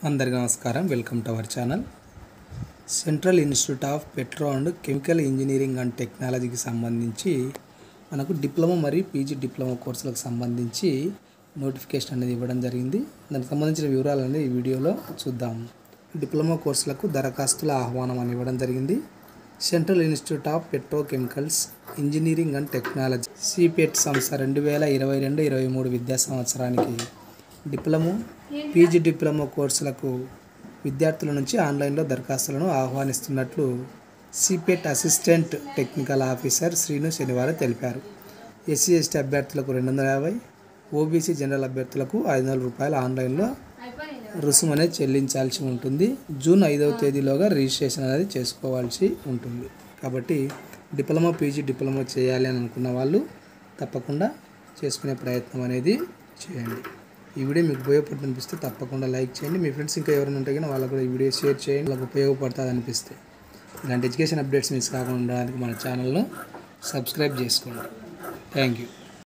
అందరికీ నమస్కారం welcome to our channel central institute of petro and chemical engineering and టెక్నాలజీకి సంబంధించి మనకు డిప్లొమా మరియు పీజీ డిప్లొమా కోర్సులకు సంబంధించి నోటిఫికేషన్ అనేది ఇవ్వడం జరిగింది దానికి సంబంధించిన వివరాలు అనేది ఈ వీడియోలో చూద్దాం డిప్లొమా కోర్సులకు దరఖాస్తుల ఆహ్వానం అని ఇవ్వడం జరిగింది central institute of petrochemicals engineering and technology CIPET సంస్థ రెండు వేల ఇరవై రెండు ఇరవై మూడు విద్యా సంవత్సరానికి డిప్లొమా పీజీ డిప్లొమా కోర్సులకు విద్యార్థుల నుంచి ఆన్లైన్లో దరఖాస్తులను ఆహ్వానిస్తున్నట్లు CIPET assistant technical officer Srinu శనివారం తెలిపారు ఎస్సీ ఎస్టీ అభ్యర్థులకు రెండు వందల యాభై ఓబీసీ జనరల్ అభ్యర్థులకు ఐదు వందల రూపాయలు ఆన్లైన్లో రుసుము అనేది చెల్లించాల్సి ఉంటుంది జూన్ ఐదవ తేదీలోగా రిజిస్ట్రేషన్ అనేది చేసుకోవాల్సి ఉంటుంది కాబట్టి డిప్లొమా పీజీ డిప్లొమా చేయాలి అని అనుకున్న వాళ్ళు తప్పకుండా చేసుకునే ప్రయత్నం అనేది చేయండి ఈ వీడియో మీకు ఉపయోగపడుతుంది అనిపిస్తే తప్పకుండా లైక్ చేయండి మీ ఫ్రెండ్స్ ఇంకా ఎవరైనా ఉంటే కానీ వాళ్ళకు కూడా ఈ వీడియో షేర్ చేయండి వాళ్ళకి ఉపయోగపడుతుంది అనిపిస్తే ఇలాంటి ఎడ్యుకేషన్ అప్డేట్స్ మిస్ కాకుండా ఉండడానికి మన ఛానల్ను సబ్స్క్రైబ్ చేసుకోండి థ్యాంక్ యూ